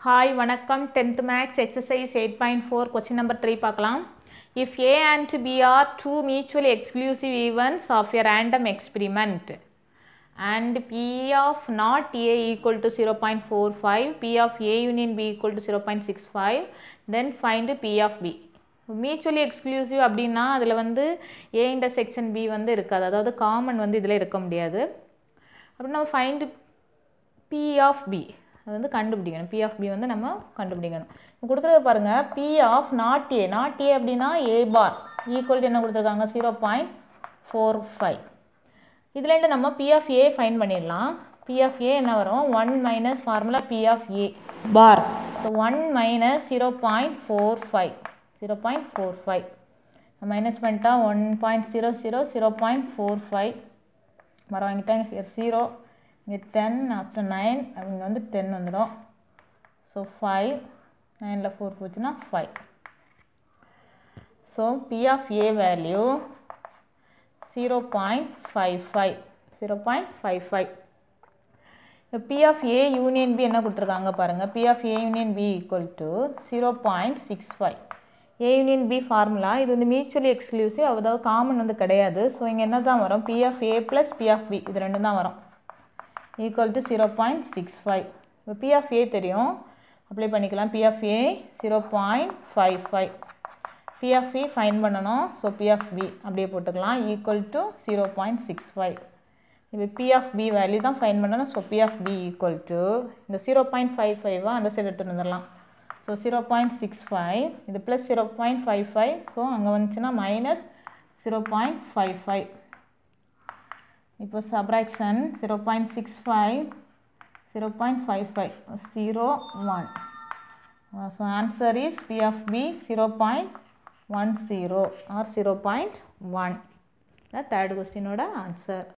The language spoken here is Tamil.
ஹாய் வணக்கம் tenth maths exercise eight point four question number three பார்க்கலாம் if A and B are two mutually exclusive events of a random experiment and p of not a equal to 0.45 p of a union b equal to 0.65 then find p of b mutually exclusive அப்படின்னா அதில் வந்து ஏ இன்டர்செக்ஷன் பி வந்து இருக்காது அதாவது காமன் வந்து இதில் இருக்க முடியாது அப்புறம் நம்ம ஃபைண்டு பி ஆஃப் பி அது வந்து கண்டுபிடிக்கணும் பி ஆஃப் பி வந்து நம்ம கண்டுபிடிக்கணும் கொடுத்துருக்க பாருங்கள் P of not A not A அப்படின்னா ஏ பார் ஈக்குவல் என்ன கொடுத்துருக்காங்க ஜீரோ பாயிண்ட் ஃபோர் ஃபைவ் இதுலேருந்து நம்ம பி ஆஃப் ஏ ஃபைன் பண்ணிடலாம் பி ஆஃப் ஏ என்ன வரும் one minus formula P of A bar so one minus zero point four five zero point four five minus பண்ணிட்டா one point zero zero zero point four five மரம் வாங்கிட்டாங்க ஜீரோ இங்கே டென் ஆஃப்டர் நைன் அவங்க வந்து டென் வந்துடும் ஸோ ஃபைவ் நைனில் ஃபோர் போச்சுன்னா five so P of A value zero point five five zero point five five இப்போ P of A union B என்ன கொடுத்துருக்காங்க பாருங்கள் P of A union B equal to zero point six five A union B formula இது வந்து மியூச்சுவலி எக்ஸ்க்ளூசிவ் அதாவது காமன் வந்து கிடையாது ஸோ இங்கே என்ன தான் வரும் P of A plus P of B இது ரெண்டும் தான் வரும் equal to zero point six five இப்போ பி ஆஃப் ஏ தெரியும் அப்ளை பண்ணிக்கலாம் P of A zero point five five P of B find பண்ணணும் ஸோ பி ஆஃப் பி அப்படியே போட்டுக்கலாம் equal to zero point six five இப்போ பி ஆஃப் பி வேல்யூ தான் ஃபைன் பண்ணணும் so P of B equal to இந்த ஜீரோ பாயிண்ட் ஃபைவ் ஃபைவாக அந்த சைடு எடுத்துகிட்டு வந்துடலாம் so zero point six five இது plus zero point five five so அங்கே வந்துச்சுன்னா minus zero point five five இப்போ subtraction zero point six five zero point five five zero one so answer is P of B zero point one zero or zero point one third கொஸ்டினோட ஆன்சர்